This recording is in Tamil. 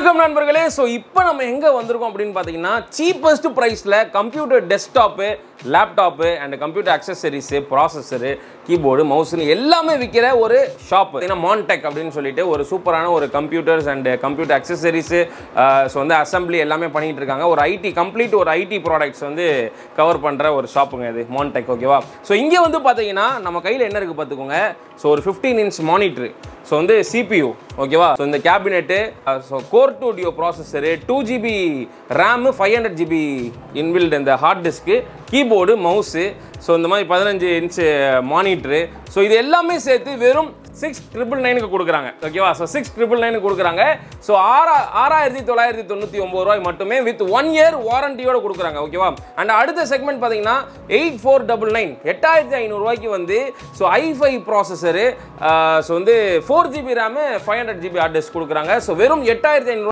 வணக்கம் நண்பர்களே ஸோ இப்போ நம்ம எங்கே வந்திருக்கோம் அப்படின்னு பார்த்தீங்கன்னா சீப்பஸ்ட் ப்ரைஸில் computer desktop laptop and computer accessories processor keyboard மவுஸ்னு எல்லாமே விற்கிற ஒரு ஷாப் பார்த்தீங்கன்னா மான்டெக் அப்படின்னு சொல்லிட்டு ஒரு சூப்பரான ஒரு computers and computer accessories so வந்து அசம்பிளி எல்லாமே பண்ணிட்டு இருக்காங்க ஒரு ஐடி கம்ப்ளீட் ஒரு ஐடி ப்ராடக்ட்ஸ் வந்து கவர் பண்ணுற ஒரு ஷாப்புங்க இது மான்டெக் ஓகேவா ஸோ இங்கே வந்து பார்த்தீங்கன்னா நம்ம கையில் என்ன இருக்குது பார்த்துக்கோங்க ஸோ ஒரு ஃபிஃப்டீன் இன்ச் மானிட்ரு ஸோ வந்து சிபியூ ஓகேவா ஸோ இந்த cabinet so core two duo processor two GB RAM five hundred GB inbuilt இந்த hard disk keyboard mouse so இந்த மாதிரி பதினஞ்சு இன்ச்சு மானிட்ரு ஸோ இது எல்லாமே சேர்த்து வெறும் சிக்ஸ் ட்ரிபிள் நைனுக்கு கொடுக்குறாங்க ஓகேவா ஸோ சிக்ஸ் ட்ரிபிள் நைனுக்கு கொடுக்குறாங்க ஸோ ஆறா ஆறாயிரத்தி தொள்ளாயிரத்தி தொண்ணூற்றி ஒம்பது ரூபாய் மட்டுமே வித் ஒன் இயர் வாரண்டியோட கொடுக்குறாங்க ஓகேவா அண்ட் அடுத்த செக்மெண்ட் பார்த்தீங்கன்னா எயிட் ஃபோர் டபுள் நைன் எட்டாயிரத்தி ஐநூறுரூவாய்க்கு வந்து ஸோ ஐஃபை ப்ராசஸரு ஸோ வந்து four GB RAM five hundred GB hard disk கொடுக்குறாங்க ஸோ வெறும் எட்டாயிரத்தி ஐநூறு